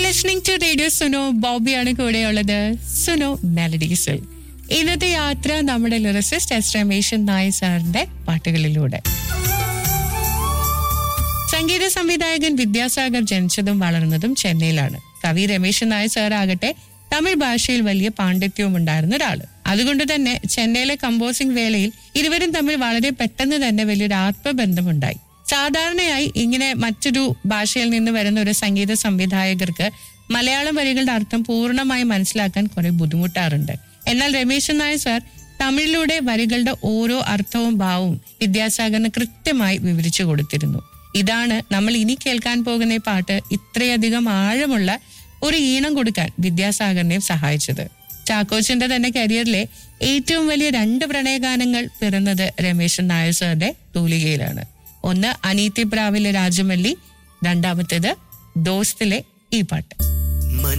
listening to radio Suno ബോബിയാണ് കൂടെയുള്ളത് സുനോ മെലഡീസിൽ ഇന്നത്തെ യാത്ര നമ്മുടെ ലിറിസിസ്റ്റ് എസ് രമേശൻ നായർ സാറിന്റെ പാട്ടുകളിലൂടെ സംഗീത സംവിധായകൻ വിദ്യാസാഗർ ജനിച്ചതും വളർന്നതും ചെന്നൈയിലാണ് കവി രമേശൻ നായർ സാർ ആകട്ടെ തമിഴ് ഭാഷയിൽ വലിയ പാണ്ഡിത്യവും ഉണ്ടായിരുന്ന ഒരാള് അതുകൊണ്ട് തന്നെ ചെന്നൈയിലെ കമ്പോസിംഗ് വേളയിൽ ഇരുവരും തമ്മിൽ വളരെ പെട്ടെന്ന് തന്നെ വലിയൊരു ആത്മബന്ധമുണ്ടായി സാധാരണയായി ഇങ്ങനെ മറ്റൊരു ഭാഷയിൽ നിന്ന് വരുന്ന ഒരു സംഗീത സംവിധായകർക്ക് മലയാളം വരികളുടെ അർത്ഥം പൂർണ്ണമായി മനസ്സിലാക്കാൻ കുറെ ബുദ്ധിമുട്ടാറുണ്ട് എന്നാൽ രമേശൻ നായർ സാർ തമിഴിലൂടെ വരികളുടെ ഓരോ അർത്ഥവും ഭാവവും വിദ്യാസാഗറിന് കൃത്യമായി വിവരിച്ചു കൊടുത്തിരുന്നു ഇതാണ് നമ്മൾ ഇനി കേൾക്കാൻ പോകുന്ന ഈ പാട്ട് ഇത്രയധികം ആഴമുള്ള ഒരു ഈണം കൊടുക്കാൻ വിദ്യാസാഗറിനെ സഹായിച്ചത് ചാക്കോച്ചന്റെ തന്നെ കരിയറിലെ ഏറ്റവും വലിയ രണ്ട് പ്രണയഗാനങ്ങൾ പിറന്നത് രമേശൻ നായർ സാറിന്റെ തൂലികയിലാണ് ഒന്ന് അനീതി പ്രാവിലെ രാജമല്ലി രണ്ടാമത്തേത് ദോസ്തിലെ ഈ പാട്ട്